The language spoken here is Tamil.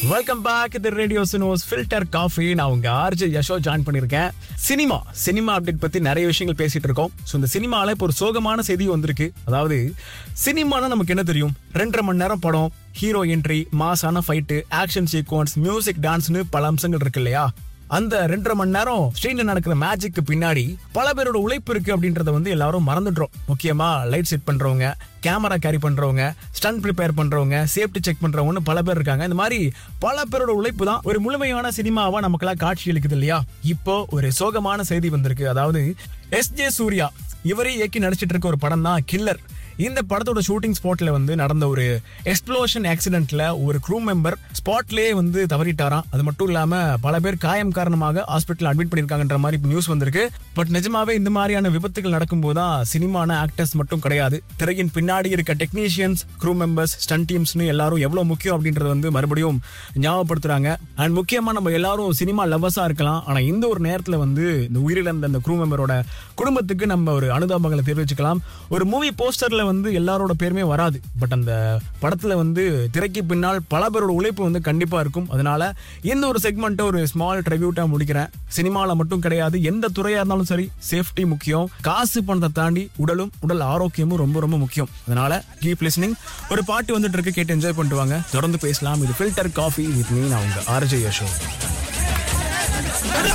வெல்கம் பேக் தி ரேடியோ சினோஸ் ஃபில்டர் காஃபி நான் உங்க ஆர்ஜே யஷோ ஜாயின் பண்ணிருக்கேன் சினிமா சினிமா அப்டேட் பத்தி நிறைய விஷயங்கள் பேசிட்டு இருக்கோம் ஸோ இந்த சினிமால இப்போ ஒரு சோகமான செய்தி வந்திருக்கு அதாவது சினிமானா நமக்கு என்ன தெரியும் ரெண்டரை மணி நேரம் படம் ஹீரோ என்ட்ரி மாசான ஃபைட்டு ஆக்ஷன் சீக்வன்ஸ் மியூசிக் டான்ஸ்னு பல அம்சங்கள் இருக்கு இல்லையா அந்த ரெண்டரை மணி நேரம் ஸ்க்ரீன்ல நடக்கிற மேஜிக்கு பின்னாடி பல பேரோட உழைப்பு இருக்கு அப்படின்றத வந்து எல்லாரும் மறந்துடுறோம் முக்கியமா லைட் செட் பண்றவங்க கேமரா கேரி பண்றவங்க ஸ்டன் ப்ரிப்பேர் பண்றவங்க சேஃப்டி செக் பண்றவங்கன்னு பல பேர் இருக்காங்க இந்த மாதிரி பல பேரோட உழைப்பு தான் ஒரு முழுமையான சினிமாவா நமக்கெல்லாம் காட்சி அளிக்குது இல்லையா இப்போ ஒரு சோகமான செய்தி வந்திருக்கு அதாவது எஸ் ஜே சூர்யா இவரே இயக்கி நடிச்சிட்டு இருக்க ஒரு படம் தான் கில்லர் இந்த படத்தோட ஷூட்டிங் ஸ்பாட்ல வந்து நடந்த ஒரு எக்ஸ்ப்ளோஷன் ஆக்சிடென்ட்ல ஒரு க்ரூ மெம்பர் ஸ்பாட்லயே வந்து தவறிட்டாராம் அது மட்டும் இல்லாம பல பேர் காயம் காரணமாக ஹாஸ்பிட்டல் அட்மிட் பண்ணிருக்காங்கன்ற மாதிரி நியூஸ் வந்திருக்கு பட் நிஜமாவே இந்த மாதிரியான விபத்துகள் நடக்கும்போது தான் சினிமான ஆக்டர்ஸ் மட்டும் கிடையாது திரையின் பின்னாடி இருக்க டெக்னீஷியன்ஸ் க்ரூ மெம்பர்ஸ் ஸ்டன் டீம்ஸ்னு எல்லாரும் எவ்வளவு முக்கியம் அப்படின்றத வந்து மறுபடியும் ஞாபகப்படுத்துறாங்க அண்ட் முக்கியமா நம்ம எல்லாரும் சினிமா லவ்வர்ஸா இருக்கலாம் ஆனா இந்த ஒரு நேரத்துல வந்து இந்த உயிரிழந்த அந்த க்ரூ மெம்பரோட குடும்பத்துக்கு நம்ம ஒரு அனுதாபங்களை தெரிவிச்சுக்கலாம் ஒரு மூவி போஸ்டர்ல வந்து எல்லாரோட பேருமே வராது பட் அந்த படத்துல வந்து திரைக்கு பின்னால் பல பேரோட உழைப்பு வந்து கண்டிப்பா இருக்கும் அதனால இந்த ஒரு செக்மெண்ட்டை ஒரு ஸ்மால் ட்ரிபியூட்டா முடிக்கிறேன் சினிமால மட்டும் கிடையாது எந்த துறையா இருந்தாலும் சரி சேஃப்டி முக்கியம் காசு பணத்தை தாண்டி உடலும் உடல் ஆரோக்கியமும் ரொம்ப ரொம்ப முக்கியம் அதனால கீப் லிஸ்னிங் ஒரு பாட்டு வந்துட்டு இருக்கு கேட்டு என்ஜாய் பண்ணிட்டு வாங்க தொடர்ந்து பேசலாம் இது ஃபில்டர் காஃபி வித் மீ நான் உங்க ஆர்ஜே யஷோ